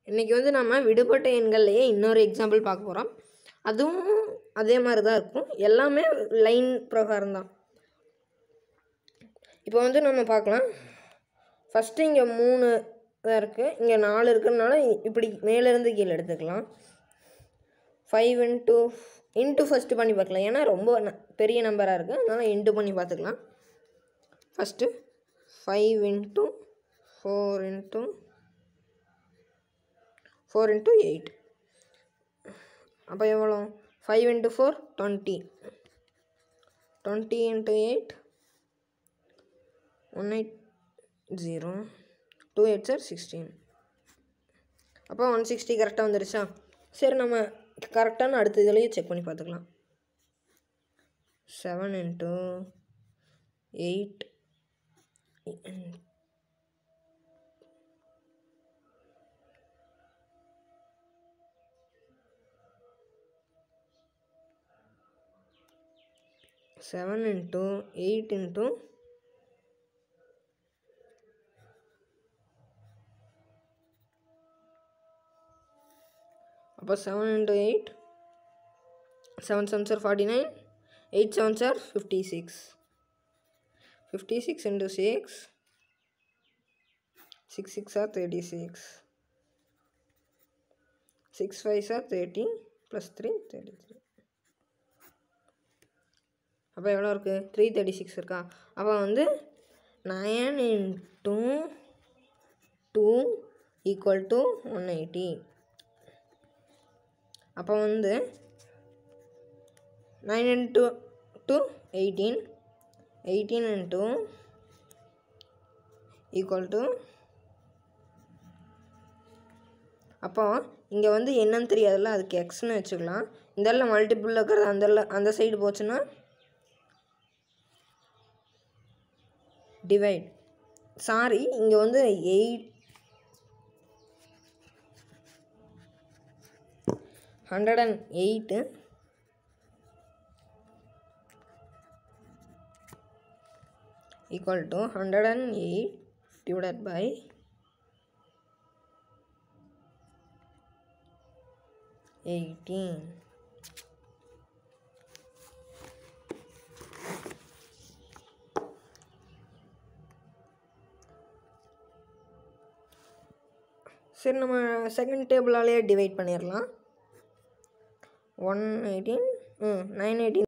இன்றைக்கி வந்து நம்ம விடுபட்ட எண்கள்லையே இன்னொரு எக்ஸாம்பிள் பார்க்க போகிறோம் அதுவும் அதே மாதிரி தான் இருக்கும் எல்லாமே லைன் பிரகாரம் தான் இப்போ வந்து நம்ம பார்க்கலாம் ஃபஸ்ட்டு இங்கே மூணு தான் இருக்குது இங்கே நாலு இருக்கிறதுனால இப்படி மேலேருந்து கீழே எடுத்துக்கலாம் ஃபைவ் இன்ட்டு இன்ட்டு ஃபஸ்ட்டு பண்ணி பார்க்கலாம் ஏன்னா ரொம்ப ந- பெரிய நம்பராக இருக்குது அதனால் இன்ட்டு பண்ணி பார்த்துக்கலாம் first five into four into four into eight அப்போ எவ்வளோ five into four twenty twenty into eight one eight zero two eight are sixteen அப்போ ஒன் சிக்ஸ்டி கரெக்டாக வந்துருச்சா சரி நம்ம கரெக்டான அடுத்த இதுலேயே செக் பண்ணி பார்த்துக்கலாம் seven into eight seven into eight into அப்போ seven into eight seven seven are forty nine eight seven are fifty six fifty six into six six six are thirty six six five are thirty plus three thirty three அப்போ எவ்வளோ இருக்குது three thirty six இருக்கா அப்போ வந்து nine into two equal to one eighty அப்போ வந்து nine into two eighteen eighteen into equal to அப்போ இங்கே வந்து என்னன்னு தெரியாதுல்ல அதுக்கு எக்ஸ்னு வச்சுக்கலாம் இந்த இடத்துல மல்டிபிள் இருக்கிறது அந்த இடத்துல அந்த சைடு போச்சுன்னா டிவைட் சாரி இங்கே வந்து eight hundred and eight equal to 108 divided by 18 சரி நம்ம செகண்ட் டேபிளாலேயே டிவைட் பண்ணிடலாம் one eighteen hmm nine eighteen